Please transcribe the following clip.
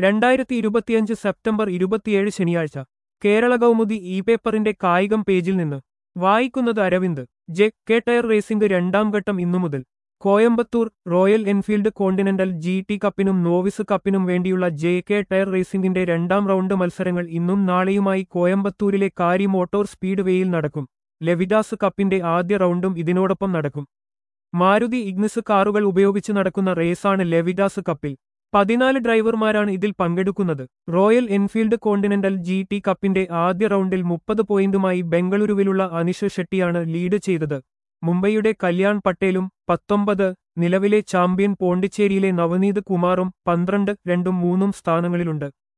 രണ്ടായിരത്തി ഇരുപത്തിയഞ്ച് സെപ്റ്റംബർ ഇരുപത്തിയേഴ് ശനിയാഴ്ച കേരള കൗമുദി ഇ പേപ്പറിന്റെ കായികം പേജിൽ നിന്ന് വായിക്കുന്നത് Aravind J K tyre racing രണ്ടാം ഘട്ടം ഇന്നു മുതൽ Coimbatore Royal Enfield Continental G T കപ്പിനും നോവിസ് കപ്പിനും വേണ്ടിയുള്ള ജെ കെ ടയർ റേസിംഗിന്റെ രണ്ടാം റൗണ്ട് മത്സരങ്ങൾ ഇന്നും നാളെയുമായി കോയമ്പത്തൂരിലെ കാരി മോട്ടോർ സ്പീഡ് വേയിൽ നടക്കും ലെവിഡാസ് കപ്പിന്റെ ആദ്യ റൗണ്ടും ഇതിനോടൊപ്പം നടക്കും മാരുതി ഇഗ്നിസ് കാറുകൾ ഉപയോഗിച്ച് നടക്കുന്ന റേസാണ് ലെവിഡാസ് കപ്പിൽ പതിനാല് ഡ്രൈവർമാരാണ് ഇതിൽ പങ്കെടുക്കുന്നത് Royal Enfield Continental G T കപ്പിന്റെ ആദ്യ റൗണ്ടിൽ മുപ്പത് പോയിന്റുമായി ബംഗളൂരുവിലുള്ള അനിഷ് ഷെട്ടിയാണ് ലീഡ് ചെയ്തത് മുംബൈയുടെ കല്യാൺ പട്ടേലും പത്തൊമ്പത് നിലവിലെ ചാമ്പ്യൻ പോണ്ടിച്ചേരിയിലെ നവനീത് കുമാറും പന്ത്രണ്ട് രണ്ടും മൂന്നും സ്ഥാനങ്ങളിലുണ്ട്